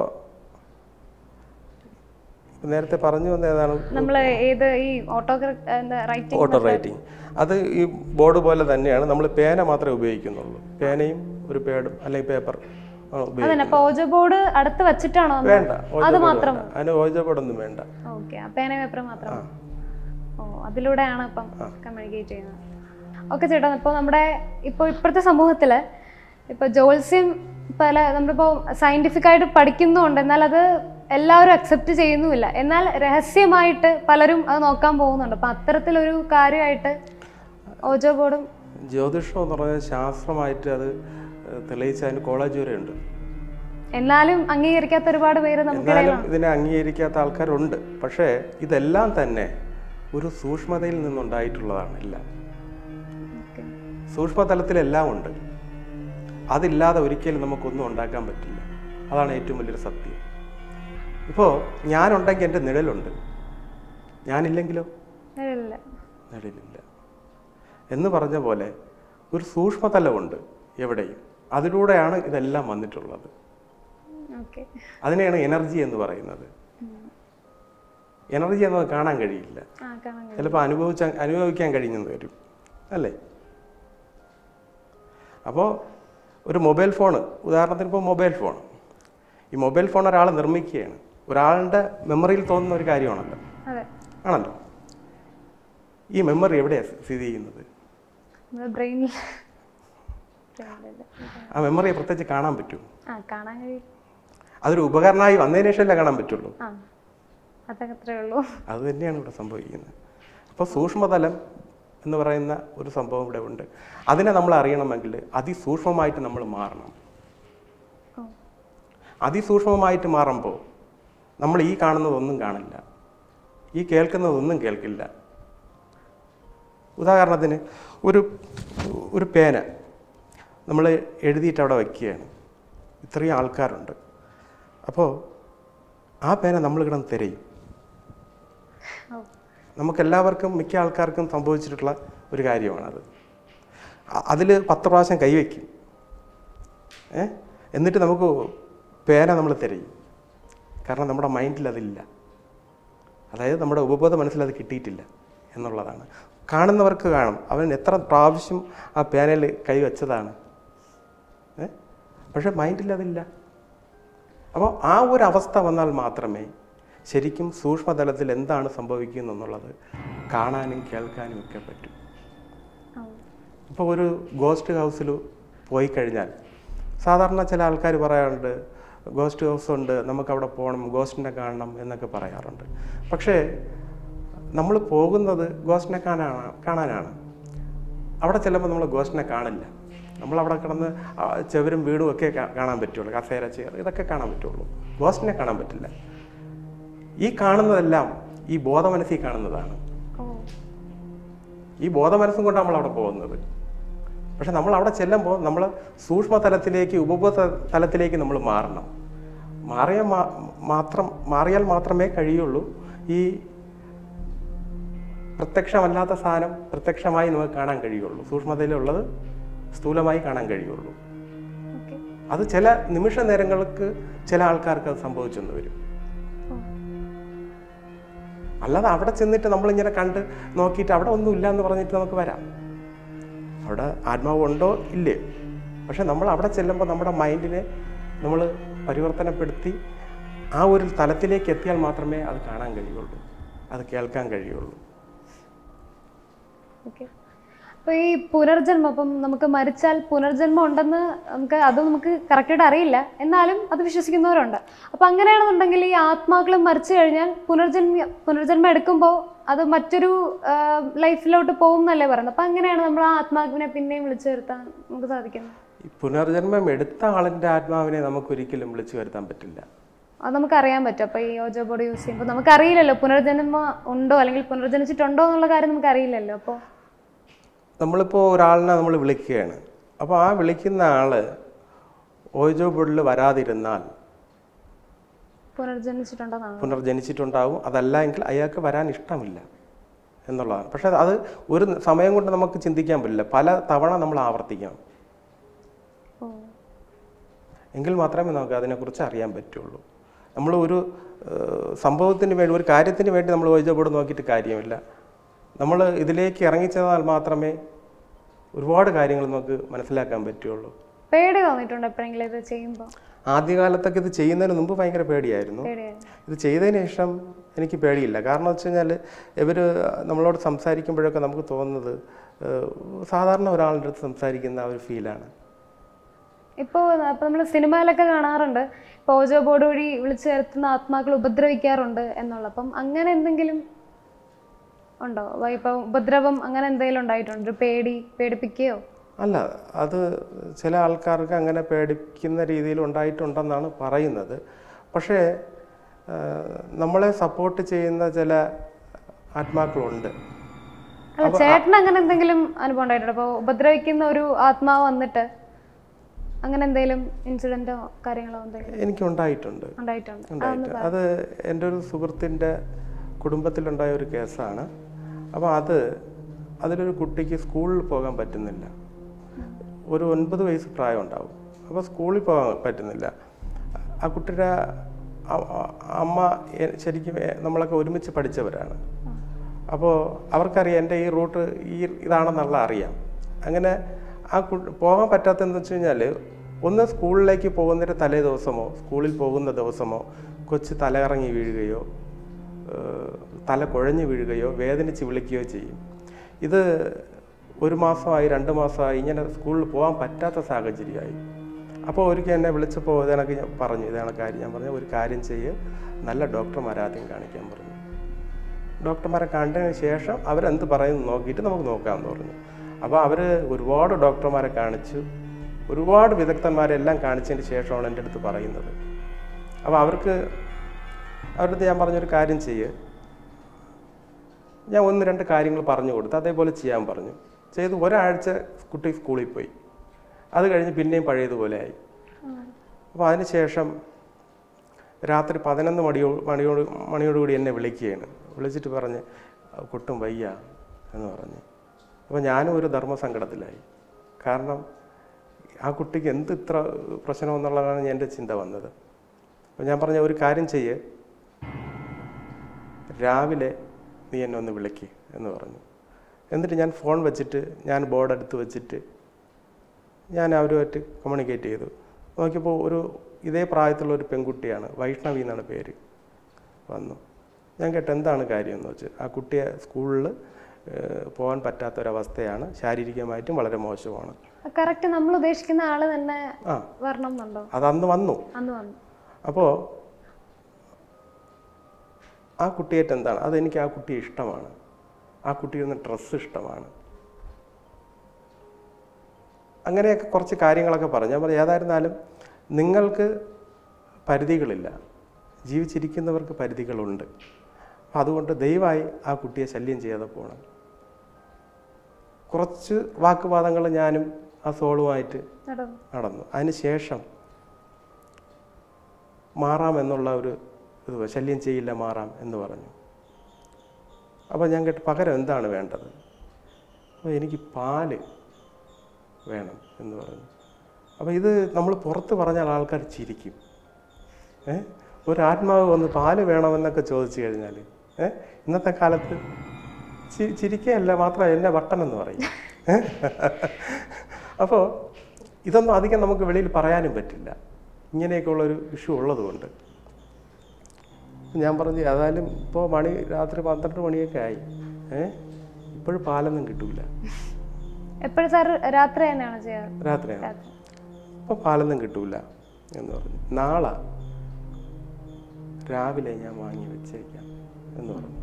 നേരത്തെ പറഞ്ഞു വന്ന ഏതാണ് നമ്മൾ ഏത് ഈ ഓട്ടോഗ്രാഫ് എന്താ റൈറ്റിംഗ് ഓട്ടോ റൈറ്റിംഗ് അത് ഈ ബോർഡ് പോലെ തന്നെയാണ് നമ്മൾ പേന മാത്രമേ ഉപയോഗിക്കുന്നുള്ളൂ പേനയും ഒരു പേഡും അല്ലെങ്കിൽ പേപ്പർ ആണ് ഉപയോഗിക്കുന്നത് അതന്നെ അപ്പൊ ഓജോ ബോർഡ് അടുത്ത് വെച്ചിട്ടാണോ അത്? വേണ്ട ഓജോ അത് ബോർഡ് മാത്രം വേണ്ട. അതിന് ഓജോ ബോർഡൊന്നും വേണ്ട ഓക്കെ ആ പേന പേപ്പർ മാത്രം ഓ അതിലൂടെയാണ് ഇപ്പം കമ്മ്യൂണിക്കേറ്റ് ചെയ്യുന്നത് ഓക്കെ ചേട്ടാ ഇപ്പോൾ നമ്മുടെ ഇപ്പോൾ ഇപ്പോഴത്തെ സമൂഹത്തിൽ ഇപ്പോൾ ജോത്സ്യം പല നമ്മളിപ്പോൾ സയൻറ്റിഫിക് ആയിട്ട് പഠിക്കുന്നുണ്ട് എന്നാൽ അത് എല്ലാവരും അക്സെപ്റ്റ് ചെയ്യുന്നുമില്ല എന്നാൽ രഹസ്യമായിട്ട് പലരും അത് നോക്കാൻ പോകുന്നുണ്ട് അപ്പം അത്തരത്തിലൊരു കാര്യമായിട്ട് ഓജോ ബോർഡും ജ്യോതിഷം എന്ന് പറഞ്ഞാൽ ശാസ്ത്രമായിട്ട് അത് തെളിയിച്ച അതിന് കോളേജ് വരെ ഉണ്ട് എന്നാലും അംഗീകരിക്കാത്ത ഒരുപാട് പേര് എന്നാലും നമുക്കിടയിലാണ് ഇതിനെ അംഗീകരിക്കാത്ത ആൾക്കാരുണ്ട് പക്ഷേ ഇതെല്ലാം തന്നെ ഒരു സൂക്ഷ്മതയിൽ നിന്നുണ്ടായിട്ടുള്ളതാണ് എല്ലാം ഓക്കെ സൂക്ഷ്മതലത്തിലെല്ലാം ഉണ്ട് അതില്ലാതെ ഒരിക്കലും നമുക്കൊന്നും ഉണ്ടാക്കാൻ പറ്റില്ല അതാണ് ഏറ്റവും വലിയൊരു സത്യം ഇപ്പോൾ ഞാനുണ്ടെങ്കിൽ എൻ്റെ നിഴലുണ്ട് ഞാനില്ലെങ്കിലോ ഇല്ല നിഴലില്ല എന്ന് പറഞ്ഞ പോലെ ഒരു സൂക്ഷ്മതലമുണ്ട് എവിടെയും അതിലൂടെയാണ് ഇതെല്ലാം വന്നിട്ടുള്ളത് ഓക്കെ അതിനെയാണ് എനർജി എന്ന് പറയുന്നത് എനർജി എന്നത് കാണാൻ കഴിയില്ല ആ കാണാൻ കഴിയും. ചിലപ്പോൾ അനുഭവിച്ച അനുഭവിക്കാൻ കഴിഞ്ഞെന്ന് വരും അല്ലേ അപ്പോൾ ഒരു മൊബൈൽ ഫോൺ ഉദാഹരണത്തിന് ഇപ്പോൾ മൊബൈൽ ഫോൺ ഈ മൊബൈൽ ഫോൺ ഒരാൾ നിർമ്മിക്കുകയാണ് ഒരാളുടെ മെമ്മറിയിൽ തോന്നുന്ന ഒരു കാര്യമാണല്ലോ അതെ ആണല്ലോ ഈ മെമ്മറി എവിടെയാണ് സ്ഥിതി ചെയ്യുന്നത് നമ്മുടെ ബ്രെയിനിൽ ആ മെമ്മറിയെ പ്രത്യേകിച്ച് കാണാൻ പറ്റുമോ ആ കാണാൻ കഴിയും അതൊരു ഉപകരണമായി വന്നതിന് ശേഷമല്ലേ കാണാൻ പറ്റുള്ളൂ ആ അതൊക്കെ അത്രേ ഉള്ളൂ അത് തന്നെയാണ് ഇവിടെ സംഭവിക്കുന്നത് അപ്പോൾ സൂക്ഷ്മതലം എന്ന് പറയുന്ന ഒരു സംഭവം ഇവിടെ ഉണ്ട് അതിനെ നമ്മൾ അറിയണമെങ്കിൽ അതിസൂക്ഷ്മമായിട്ട് നമ്മൾ മാറണം ഓ അതിസൂക്ഷ്മമായിട്ട് മാറുമ്പോൾ നമ്മൾ ഈ കാണുന്നതൊന്നും കാണില്ല ഈ കേൾക്കുന്നതൊന്നും കേൾക്കില്ല ഉദാഹരണത്തിന് ഒരു ഒരു പേന നമ്മൾ എഴുതിയിട്ട് അവിടെ വയ്ക്കുകയാണ് ഇത്രയും ആൾക്കാരുണ്ട് അപ്പോൾ ആ പേന നമ്മൾ കിടന്ന് തിരയും ഓ നമുക്കെല്ലാവർക്കും മിക്ക ആൾക്കാർക്കും സംഭവിച്ചിട്ടുള്ള ഒരു കാര്യമാണത് അതിൽ പത്ത് പ്രാവശ്യം കൈവയ്ക്കും ഏ എന്നിട്ട് നമുക്ക് പേന നമ്മൾ തിരയും കാരണം നമ്മുടെ മൈൻഡിൽ അതില്ല അതായത് നമ്മുടെ ഉപബോധ മനസ്സിൽ അത് കിട്ടിയിട്ടില്ല എന്നുള്ളതാണ് കാണുന്നവർക്ക് കാണും അവൻ എത്ര പ്രാവശ്യം ആ പേനയിൽ കൈവച്ചതാണ് ഏ പക്ഷെ മൈൻഡിൽ അതില്ല അപ്പോൾ ആ ഒരു അവസ്ഥ വന്നാൽ മാത്രമേ ശരിക്കും സൂക്ഷ്മതലത്തിൽ എന്താണ് സംഭവിക്കുന്നത് എന്നുള്ളത് കാണാനും കേൾക്കാനും ഒക്കെ പറ്റും ഓ ഇപ്പോൾ ഒരു ഗോസ്റ്റ് ഹൗസിൽ പോയി കഴിഞ്ഞാൽ സാധാരണ ചില ആൾക്കാർ പറയാറുണ്ട് ഗോസ്റ്റ് ഹൗസ് ഉണ്ട് നമുക്കവിടെ പോകണം ഗോസ്റ്റിനെ കാണണം എന്നൊക്കെ പറയാറുണ്ട് പക്ഷേ നമ്മൾ പോകുന്നത് ഗോസ്റ്റിനെ കാണാനാണ് കാണാനാണ് അവിടെ ചെല്ലുമ്പോൾ നമ്മൾ ഗോസ്റ്റിനെ കാണില്ല നമ്മൾ അവിടെ കിടന്ന് ആ ചെവരും വീടും ഒക്കെ കാ- കാണാൻ പറ്റുള്ളൂ കസേര ചെയർ ഇതൊക്കെ കാണാൻ പറ്റുള്ളൂ ഗോസ്റ്റിനെ കാണാൻ പറ്റില്ല ഈ കാണുന്നതെല്ലാം ഈ ബോധമനസ്സിൽ കാണുന്നതാണ് ഓ ഈ ബോധമനസ്സും കൊണ്ട് നമ്മൾ അവിടെ പോകുന്നത് പക്ഷെ നമ്മൾ അവിടെ ചെല്ലുമ്പോൾ നമ്മൾ സൂക്ഷ്മ തലത്തിലേക്ക് ഉപബോധ തലത്തിലേക്ക് നമ്മൾ മാറണം മാറിയാൽ മാ- മാത്രം മാറിയാൽ മാത്രമേ കഴിയുള്ളൂ ഈ പ്രത്യക്ഷമല്ലാത്ത സാധനം പ്രത്യക്ഷമായി നമുക്ക് കാണാൻ കഴിയുള്ളൂ സൂക്ഷ്മതയിലുള്ളത് സ്ഥൂലമായി കാണാൻ കഴിയുള്ളൂ ഓക്കെ അത് ചില നിമിഷ നേരങ്ങൾക്ക് ചില ആൾക്കാർക്ക് അത് സംഭവിച്ചെന്ന് വരും ഓ അല്ലാതെ അവിടെ ചെന്നിട്ട് നമ്മളിങ്ങനെ കണ്ട് നോക്കിയിട്ട് അവിടെ ഒന്നും ഇല്ല എന്ന് പറഞ്ഞിട്ട് നമുക്ക് വരാം അവിടെ ആത്മാവ് ഉണ്ടോ ഇല്ലേ പക്ഷെ നമ്മൾ അവിടെ ചെല്ലുമ്പോൾ നമ്മുടെ മൈൻഡിനെ നമ്മൾ പരിവർത്തനപ്പെടുത്തി ആ ഒരു തലത്തിലേക്ക് എത്തിയാൽ മാത്രമേ അത് കാണാൻ കഴിയുള്ളൂ അത് കേൾക്കാൻ കഴിയുള്ളൂ ഓക്കെ അപ്പൊ ഈ പുനർജന്മം അപ്പം നമുക്ക് മരിച്ചാൽ പുനർജന്മം ഉണ്ടെന്ന് നമുക്ക് അത് നമുക്ക് കറക്റ്റായിട്ട് അറിയില്ല എന്നാലും അത് വിശ്വസിക്കുന്നവരുണ്ട് അപ്പൊ അങ്ങനെയാണെന്നുണ്ടെങ്കിൽ ഈ ആത്മാക്കൾ മരിച്ചു കഴിഞ്ഞാൽ പുനർജന്മ പുനർജന്മം എടുക്കുമ്പോൾ അത് മറ്റൊരു ലൈഫിലോട്ട് പോകും എന്നല്ലേ പറയുന്നത് അപ്പൊ അങ്ങനെയാണ് നമ്മൾ ആ ആത്മാവിനെ പിന്നെയും വിളിച്ചു വരുത്താൻ നമുക്ക് സാധിക്കുന്നത് ഈ പുനർജന്മം എടുത്ത ആളിൻ്റെ ആത്മാവിനെ നമുക്കൊരിക്കലും വിളിച്ചു വരുത്താൻ പറ്റില്ല അത് നമുക്ക് അറിയാൻ പറ്റും അപ്പൊ ഈ ഓജോ ബോർഡ് യൂസ് ചെയ്യുമ്പോൾ നമുക്ക് അറിയില്ലല്ലോ പുനർജന്മം ഉണ്ടോ അല്ലെങ്കിൽ പുനർജനിച്ചിട്ടുണ്ടോ എന്നുള്ള കാര്യം നമുക്ക് അറിയില്ലല്ലോ അപ്പോൾ നമ്മളിപ്പോൾ ഒരാളിനെ നമ്മൾ വിളിക്കുകയാണ് അപ്പോൾ ആ വിളിക്കുന്ന ആൾ ഓജോ ബോർഡിൽ വരാതിരുന്നാൽ പുനർജനിച്ചിട്ടുണ്ടോന്നാണ് പുനർജനിച്ചിട്ടുണ്ടാവും അതല്ല എങ്കിൽ അയാൾക്ക് വരാൻ ഇഷ്ടമില്ല എന്നുള്ളതാണ് പക്ഷേ അത് ഒരു സമയം കൊണ്ട് നമുക്ക് ചിന്തിക്കാൻ പറ്റില്ല പല തവണ നമ്മൾ ആവർത്തിക്കണം ഓ എങ്കിൽ മാത്രമേ നമുക്ക് അതിനെക്കുറിച്ച് അറിയാൻ പറ്റുള്ളൂ നമ്മൾ ഒരു ഏഹ്, സംഭവത്തിന് വേണ്ടി ഒരു കാര്യത്തിന് വേണ്ടി നമ്മൾ വൈദ്യ ബോർഡ് നോക്കിയിട്ട് കാര്യമില്ല നമ്മൾ ഇതിലേക്ക് ഇറങ്ങിച്ചെന്നാൽ മാത്രമേ ഒരുപാട് കാര്യങ്ങൾ നമുക്ക് മനസ്സിലാക്കാൻ പറ്റുള്ളൂ പേടി തോന്നിയിട്ടുണ്ടോ എപ്പോഴെങ്കിലും ഇത് ചെയ്യുമ്പോൾ ആദ്യകാലത്തൊക്കെ ഇത് ചെയ്യുന്നതിന് മുമ്പ് ഭയങ്കര പേടിയായിരുന്നു പേടിയായിരുന്നു ഇത് ചെയ്തതിന് ശേഷം എനിക്ക് പേടിയില്ല കാരണം വെച്ച് കഴിഞ്ഞാൽ ഇവർ നമ്മളോട് സംസാരിക്കുമ്പോഴൊക്കെ നമുക്ക് തോന്നുന്നത് ഏഹ്, സാധാരണ ഒരാളുടെ അടുത്ത് സംസാരിക്കുന്ന ആ ഒരു ഫീലാണ് ഇപ്പോൾ അപ്പോൾ നമ്മൾ സിനിമയിലൊക്കെ കാണാറുണ്ട് ഇപ്പോൾ ഓജോ ബോർഡ് വഴി വിളിച്ചു വരുത്തുന്ന ആത്മാക്കൾ ഉപദ്രവിക്കാറുണ്ട് എന്നുള്ള അപ്പം അങ്ങനെ എന്തെങ്കിലും ഉണ്ടോ വ- ഇപ്പം ഉപദ്രവം അങ്ങനെ എന്തെങ്കിലും ഉണ്ടായിട്ടുണ്ടോ ഒരു പേടി പേടിപ്പിക്കുകയോ അല്ല അത് ചില ആൾക്കാർക്ക് അങ്ങനെ പേടിക്കുന്ന രീതിയിൽ ഉണ്ടായിട്ടുണ്ടെന്നാണ് പറയുന്നത് പക്ഷേ ആ, നമ്മളെ സപ്പോർട്ട് ചെയ്യുന്ന ചില ആത്മാക്കളുണ്ട് അല്ല ചേട്ടന് അങ്ങനെ എന്തെങ്കിലും അനുഭവം ഉണ്ടായിട്ടുണ്ടോ അപ്പോൾ ഉപദ്രവിക്കുന്ന ഒരു ആത്മാവ് വന്നിട്ട് അങ്ങനെ എന്തെങ്കിലും ഇൻസിഡന്റോ കാര്യങ്ങളോ എന്തെങ്കിലും എനിക്കുണ്ടായിട്ടുണ്ട് ഉണ്ടായിട്ടുണ്ട് ഉണ്ടായിട്ട് അത് എൻ്റെ ഒരു സുഹൃത്തിൻ്റെ കുടുംബത്തിലുണ്ടായ ഒരു കേസാണ് അപ്പോൾ അത് അതിലൊരു കുട്ടിക്ക് സ്കൂളിൽ പോകാൻ പറ്റുന്നില്ല ഒരു ഒൻപത് വയസ്സ് പ്രായം ഉണ്ടാവും അപ്പോൾ സ്കൂളിൽ പോകാൻ പറ്റുന്നില്ല ആ കുട്ടിയുടെ അ- അ- അമ്മ എ- ശരിക്കും എ- നമ്മളൊക്കെ ഒരുമിച്ച് പഠിച്ചവരാണ് അപ്പോൾ അവർക്കറിയാം എൻ്റെ ഈ റൂട്ട് ഈ ഇതാണെന്നുള്ള അറിയാം അങ്ങനെ ആ കു പോകാൻ പറ്റാത്തതെന്ന് വെച്ച് കഴിഞ്ഞാൽ ഒന്ന് സ്കൂളിലേക്ക് പോകുന്നതിൻ്റെ തലേ ദിവസമോ സ്കൂളിൽ പോകുന്ന ദിവസമോ കൊച്ച് തലകറങ്ങി വീഴുകയോ ഏഹ്, തല കുഴഞ്ഞു വീഴുകയോ വേദനിച്ച് വിളിക്കുകയോ ചെയ്യും ഇത് ഒരു മാസമായി രണ്ട് മാസമായി ഇങ്ങനെ സ്കൂളിൽ പോകാൻ പറ്റാത്ത സാഹചര്യമായി അപ്പോൾ ഒരിക്കൽ എന്നെ വിളിച്ചപ്പോൾ ഇതേണക്ക് ഞാൻ പറഞ്ഞു ഇതാണ് കാര്യം ഞാൻ പറഞ്ഞു ഒരു കാര്യം ചെയ്യ് നല്ല ഡോക്ടർമാരെ ആദ്യം കാണിക്കാൻ പറഞ്ഞു ഡോക്ടർമാരെ കണ്ടതിന് ശേഷം അവരെന്ത് പറയുന്നു നോക്കിയിട്ട് നമുക്ക് നോക്കാമെന്ന് പറഞ്ഞു അപ്പോൾ അവർ ഒരുപാട് ഡോക്ടർമാരെ കാണിച്ചു ഒരുപാട് വിദഗ്ധന്മാരെ എല്ലാം കാണിച്ചതിന് ശേഷമാണ് എൻ്റെ അടുത്ത് പറയുന്നത് അപ്പോൾ അവർക്ക് അവരുടെ അടുത്ത് ഞാൻ പറഞ്ഞൊരു കാര്യം ചെയ്യ് ഞാൻ ഒന്ന് രണ്ട് കാര്യങ്ങൾ പറഞ്ഞു കൊടുത്തു അതേപോലെ ചെയ്യാൻ പറഞ്ഞു ചെയ്ത് ഒരാഴ്ച കുട്ടി സ്കൂളിൽ പോയി അത് കഴിഞ്ഞ് പിന്നെയും പഴയതുപോലെ ആയി അപ്പോൾ അതിനുശേഷം രാത്രി പതിനൊന്ന് മണിയോ മണിയോട് മണിയോടുകൂടി എന്നെ വിളിക്കുകയാണ് വിളിച്ചിട്ട് പറഞ്ഞ് കുട്ടും വയ്യ എന്ന് പറഞ്ഞ് അപ്പോൾ ഞാനും ഒരു ധർമ്മസങ്കടത്തിലായി കാരണം ആ കുട്ടിക്ക് എന്ത് ഇത്ര പ്രശ്നമെന്നുള്ളതാണ് എൻ്റെ ചിന്ത വന്നത് അപ്പോൾ ഞാൻ പറഞ്ഞ ഒരു കാര്യം ചെയ്യ് രാവിലെ നീ എന്നെ ഒന്ന് വിളിക്ക് എന്ന് പറഞ്ഞു എന്നിട്ട് ഞാൻ ഫോൺ വെച്ചിട്ട് ഞാൻ ബോർഡ് എടുത്ത് വെച്ചിട്ട് ഞാൻ അവരുമായിട്ട് കമ്മ്യൂണിക്കേറ്റ് ചെയ്തു നോക്കിയപ്പോൾ ഒരു ഇതേ പ്രായത്തിലുള്ള ഒരു പെൺകുട്ടിയാണ് വൈഷ്ണവി എന്നാണ് പേര് വന്നു ഞാൻ കേട്ട് എന്താണ് കാര്യം എന്ന് വെച്ച് ആ കുട്ടിയെ സ്കൂളിൽ പോകാൻ പറ്റാത്തൊരവസ്ഥയാണ് ശാരീരികമായിട്ടും വളരെ മോശമാണ് കറക്റ്റ് നമ്മൾ ഉദ്ദേശിക്കുന്ന ആള് തന്നെ ആ വരണം എന്നുണ്ടോ അത് അന്ന് വന്നു അന്ന് വന്നു അപ്പോൾ ആ കുട്ടിയായിട്ട് എന്താണ് അതെനിക്ക് ആ കുട്ടിയെ ഇഷ്ടമാണ് ആ കുട്ടിയുടെ ഡ്രസ്സ് ഇഷ്ടമാണ് അങ്ങനെയൊക്കെ കുറച്ച് കാര്യങ്ങളൊക്കെ പറഞ്ഞു ഞാൻ പറഞ്ഞു ഏതായിരുന്നാലും നിങ്ങൾക്ക് പരിധികളില്ല ജീവിച്ചിരിക്കുന്നവർക്ക് പരിധികളുണ്ട് അപ്പം അതുകൊണ്ട് ദയവായി ആ കുട്ടിയെ ശല്യം ചെയ്യാതെ പോകണം കുറച്ച് വാക്കുവാദങ്ങൾ ഞാനും ആ സോളുമായിട്ട് നടന്നു നടന്നു അതിന് ശേഷം മാറാം എന്നുള്ള ഒരു ഇത് ശല്യം ചെയ്യില്ല മാറാം എന്ന് പറഞ്ഞു അപ്പോൾ ഞാൻ കേട്ട് പകരം എന്താണ് വേണ്ടത് അപ്പോൾ എനിക്ക് പാല് വേണം എന്ന് പറഞ്ഞു അപ്പോൾ ഇത് നമ്മൾ പുറത്ത് പറഞ്ഞാൽ ആൾക്കാർ ചിരിക്കും ഏ ഒരു ആത്മാവ് വന്ന് പാല് വേണമെന്നൊക്കെ ചോദിച്ചു കഴിഞ്ഞാൽ ഏ ഇന്നത്തെ കാലത്ത് ചി ചിരിക്കുകയല്ല മാത്രം എന്നെ വട്ടനെന്ന് പറയും ഏ? അപ്പോൾ ഇതൊന്നും അധികം നമുക്ക് വെളിയിൽ പറയാനും പറ്റില്ല ഇങ്ങനെയൊക്കെയുള്ളൊരു ഇഷ്യൂ ഉള്ളതുകൊണ്ട് ഞാൻ പറഞ്ഞു ഏതായാലും ഇപ്പോൾ മണി രാത്രി പന്ത്രണ്ട് മണിയൊക്കെ ആയി ഏ ഇപ്പോഴും പാലൊന്നും കിട്ടൂല എപ്പോഴും സാർ രാത്രി തന്നെയാണ് ചെയ്യാറ് രാത്രിയാണ് രാത്രി അപ്പോൾ പാലൊന്നും കിട്ടൂല എന്ന് പറഞ്ഞു നാളെ രാവിലെ ഞാൻ വാങ്ങി വെച്ചേക്കാം എന്ന് പറഞ്ഞു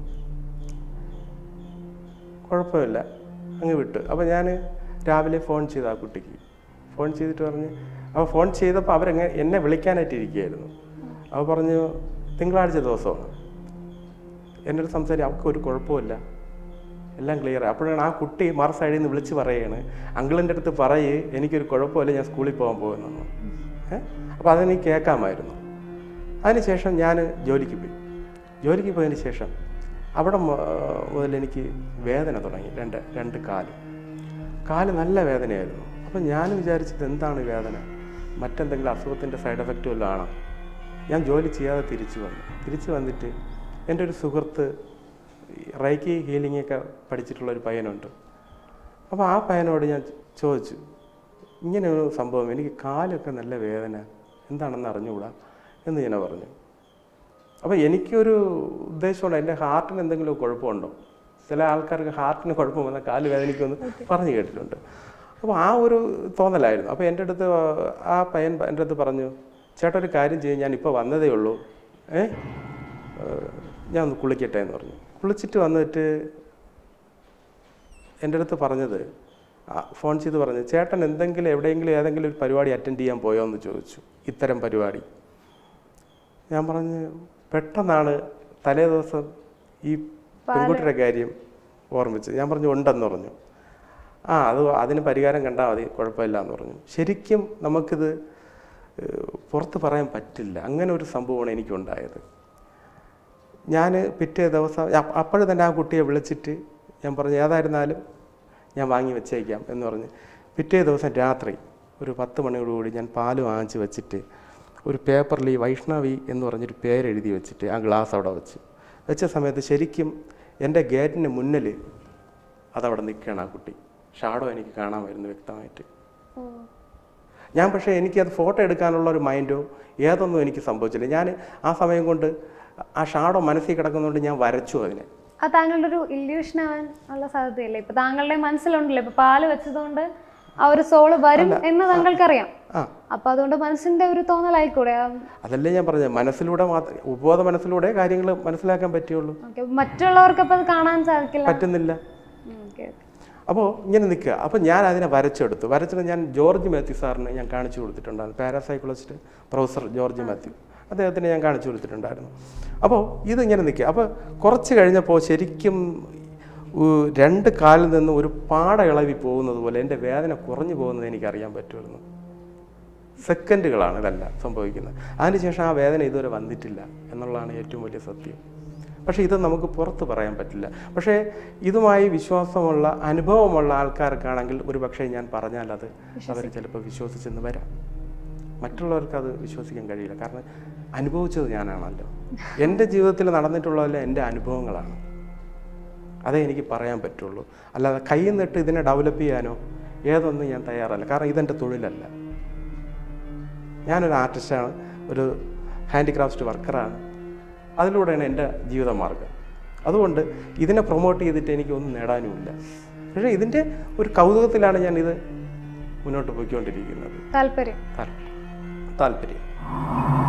കുഴപ്പമില്ല അങ്ങ് വിട്ടു അപ്പോൾ ഞാൻ രാവിലെ ഫോൺ ചെയ്തു ആ കുട്ടിക്ക് ഫോൺ ചെയ്തിട്ട് പറഞ്ഞ് അപ്പോൾ ഫോൺ ചെയ്തപ്പോൾ അവരെങ്ങനെ എന്നെ വിളിക്കാനായിട്ട് ഇരിക്കുകയായിരുന്നു അപ്പോൾ പറഞ്ഞു തിങ്കളാഴ്ച ദിവസമാണ് എൻ്റെ അടുത്ത് സംസാരിക്കും അവർക്ക് ഒരു കുഴപ്പമില്ല എല്ലാം ക്ലിയർ അപ്പോഴാണ് ആ കുട്ടി മറ സൈഡിൽ നിന്ന് വിളിച്ച് പറയുകയാണ് അങ്കിളിൻ്റെ അടുത്ത് പറയ് എനിക്കൊരു കുഴപ്പമില്ല ഞാൻ സ്കൂളിൽ പോകാൻ പോകുന്നു ഏഹ് അപ്പോൾ അതെനിക്ക് കേൾക്കാമായിരുന്നു അതിനുശേഷം ഞാൻ ജോലിക്ക് പോയി ജോലിക്ക് പോയതിന് ശേഷം അവിടെ മു- മുതൽ എനിക്ക് വേദന തുടങ്ങി രണ്ട് രണ്ട് കാല് കാല് നല്ല വേദനയായിരുന്നു അപ്പം ഞാൻ വിചാരിച്ചത് എന്താണ് ഈ വേദന മറ്റെന്തെങ്കിലും അസുഖത്തിൻ്റെ സൈഡ് എഫക്റ്റ് വല്ലതും ആണോ ഞാൻ ജോലി ചെയ്യാതെ തിരിച്ചു വന്നു തിരിച്ചു വന്നിട്ട് എൻ്റെ ഒരു സുഹൃത്ത് ഈ റൈക്കി ഹീലിംഗ് ഒക്കെ പഠിച്ചിട്ടുള്ള ഒരു പയ്യനുണ്ട് അപ്പോൾ ആ പയ്യനോട് ഞാൻ ചോദിച്ചു ഇങ്ങനെ ഒരു സംഭവം എനിക്ക് കാലൊക്കെ നല്ല വേദന എന്താണെന്ന് അറിഞ്ഞുകൂടാ എന്ന് ഞാൻ പറഞ്ഞു അപ്പോൾ എനിക്കൊരു ഉദ്ദേശമുണ്ട് എൻ്റെ ഹാർട്ടിന് എന്തെങ്കിലും കുഴപ്പമുണ്ടോ ചില ആൾക്കാർക്ക് ഹാർട്ടിന് കുഴപ്പം വന്നാൽ കാല് വേദനിക്കുമെന്ന് പറഞ്ഞു കേട്ടിട്ടുണ്ട് അപ്പോൾ ആ ഒരു തോന്നലായിരുന്നു അപ്പോൾ എൻ്റെ അടുത്ത് ആ പയ്യൻ എൻ്റെ അടുത്ത് പറഞ്ഞു ചേട്ടാ ഒരു കാര്യം ചെയ്യും ഞാൻ ഇപ്പോൾ വന്നതേ ഉള്ളൂ ഏ ഏഹ് ഞാൻ ഒന്ന് കുളിക്കട്ടെ എന്ന് പറഞ്ഞു കുളിച്ചിട്ട് വന്നിട്ട് എൻ്റെ അടുത്ത് പറഞ്ഞത് ആ, ഫോൺ ചെയ്ത് പറഞ്ഞു ചേട്ടൻ എന്തെങ്കിലും എവിടെയെങ്കിലും ഏതെങ്കിലും ഒരു പരിപാടി അറ്റൻഡ് ചെയ്യാൻ പോയോ എന്ന് ചോദിച്ചു ഇത്തരം പരിപാടി ഞാൻ പറഞ്ഞ് പെട്ടെന്നാണ് തലേ ദിവസം ഈ പെൺകുട്ടിയുടെ കാര്യം ഓർമ്മിച്ചത് ഞാൻ പറഞ്ഞു ഉണ്ടെന്ന് പറഞ്ഞു ആ അത് അതിന് പരിഹാരം കണ്ടാൽ മതി കുഴപ്പമില്ല എന്ന് പറഞ്ഞു ശരിക്കും നമുക്കിത് ഏഹ്, പുറത്ത് പറയാൻ പറ്റില്ല അങ്ങനെ ഒരു സംഭവമാണ് എനിക്കുണ്ടായത് ഞാൻ പിറ്റേ ദിവസം അപ്പോഴും തന്നെ ആ കുട്ടിയെ വിളിച്ചിട്ട് ഞാൻ പറഞ്ഞു ഏതായിരുന്നാലും ഞാൻ വാങ്ങി വെച്ചേക്കാം എന്ന് പറഞ്ഞ് പിറ്റേ ദിവസം രാത്രി ഒരു പത്ത് മണിയോടുകൂടി ഞാൻ പാല് വാങ്ങിച്ച് വെച്ചിട്ട് ഒരു പേപ്പറിൽ ഈ വൈഷ്ണവി എന്ന് പറഞ്ഞൊരു പേരെഴുതി വെച്ചിട്ട് ആ ഗ്ലാസ് അവിടെ വെച്ച് വെച്ച സമയത്ത് ശരിക്കും എൻ്റെ ഗേറ്റിന് മുന്നിൽ അതവിടെ നിൽക്കുകയാണ് ആ കുട്ടി ഷാഡോ എനിക്ക് കാണാമായിരുന്നു വ്യക്തമായിട്ട് ഞാൻ പക്ഷേ എനിക്കത് ഫോട്ടോ എടുക്കാനുള്ള ഒരു മൈൻഡോ ഏതൊന്നും എനിക്ക് സംഭവിച്ചില്ല ഞാൻ ആ സമയം കൊണ്ട് ആ ഷാഡോ മനസ്സിൽ കിടക്കുന്നതുകൊണ്ട് ഞാൻ വരച്ചു അതിനെ അത് താങ്കളുടെ ഒരു ഇല്യൂഷൻ ആവാൻ ഉള്ള സാധ്യതയില്ലേ ഇപ്പൊ താങ്കളുടെ മനസ്സിലുണ്ടല്ലോ ഇപ്പൊ പാല് വെച്ചതുകൊണ്ട് ആ ഒരു സോള് വരും എന്ന് താങ്കൾക്കറിയാം ആ അപ്പൊ അതുകൊണ്ട് മനസ്സിന്റെ ഒരു തോന്നലായിക്കൂടെ അതല്ലേ ഞാൻ പറഞ്ഞത് മനസ്സിലൂടെ മാത്രം ഉപബോധ മനസ്സിലൂടെ കാര്യങ്ങൾ മനസ്സിലാക്കാൻ പറ്റുള്ളൂ ഓക്കെ മറ്റുള്ളവർക്ക് അപ്പൊ അത് കാണാൻ സാധിക്കില്ല പറ്റുന്നില്ല ഓക്കെ അപ്പോൾ ഇങ്ങനെ നിൽക്കുക അപ്പോൾ ഞാൻ അതിനെ വരച്ചെടുത്തു വരച്ചിട്ട് ഞാൻ ജോർജ് മാത്യു സാറിന് ഞാൻ കാണിച്ചു കൊടുത്തിട്ടുണ്ടായിരുന്നു പാരാസൈക്കോളജിസ്റ്റ് പ്രൊഫസർ ജോർജ് മാത്യു അദ്ദേഹത്തിന് ഞാൻ കാണിച്ചു കൊടുത്തിട്ടുണ്ടായിരുന്നു അപ്പോൾ ഇതിങ്ങനെ നിൽക്കുക അപ്പോൾ കുറച്ച് കഴിഞ്ഞപ്പോൾ ശരിക്കും ഉ- രണ്ട് കാലിൽ നിന്ന് ഒരു പാട ഇളവി പോകുന്നത് പോലെ എൻ്റെ വേദന കുറഞ്ഞു പോകുന്നത് എനിക്കറിയാൻ പറ്റുമായിരുന്നു സെക്കൻഡുകളാണ് ഇതെല്ലാം സംഭവിക്കുന്നത് അതിനുശേഷം ആ വേദന ഇതുവരെ വന്നിട്ടില്ല എന്നുള്ളതാണ് ഏറ്റവും വലിയ സത്യം പക്ഷേ ഇത് നമുക്ക് പുറത്ത് പറയാൻ പറ്റില്ല പക്ഷേ ഇതുമായി വിശ്വാസമുള്ള അനുഭവമുള്ള ആൾക്കാർക്കാണെങ്കിൽ ഒരു പക്ഷേ ഞാൻ പറഞ്ഞാൽ അത് അവർ ചിലപ്പോൾ വിശ്വസിച്ചെന്ന് വരാം മറ്റുള്ളവർക്ക് അത് വിശ്വസിക്കാൻ കഴിയില്ല കാരണം അനുഭവിച്ചത് ഞാനാണല്ലോ എൻ്റെ ജീവിതത്തിൽ നടന്നിട്ടുള്ളതെല്ലാം എൻ്റെ അനുഭവങ്ങളാണ് അതേ എനിക്ക് പറയാൻ പറ്റുള്ളൂ അല്ലാതെ കയ്യിൽ നിന്നിട്ട് ഇതിനെ ഡെവലപ്പ് ചെയ്യാനോ ഏതൊന്നും ഞാൻ തയ്യാറല്ല കാരണം ഇതെൻ്റെ തൊഴിലല്ല ഞാനൊരു ആർട്ടിസ്റ്റാണ് ഒരു ഹാൻഡിക്രാഫ്റ്റ് വർക്കറാണ് അതിലൂടെയാണ് എൻ്റെ ജീവിതമാർഗം അതുകൊണ്ട് ഇതിനെ പ്രൊമോട്ട് ചെയ്തിട്ട് എനിക്കൊന്നും നേടാനുമില്ല പക്ഷേ ഇതിൻ്റെ ഒരു കൗതുകത്തിലാണ് ഞാൻ ഇത് മുന്നോട്ട് പോയിക്കൊണ്ടിരിക്കുന്നത് താല്പര്യം താല്പര്യം താല്പര്യം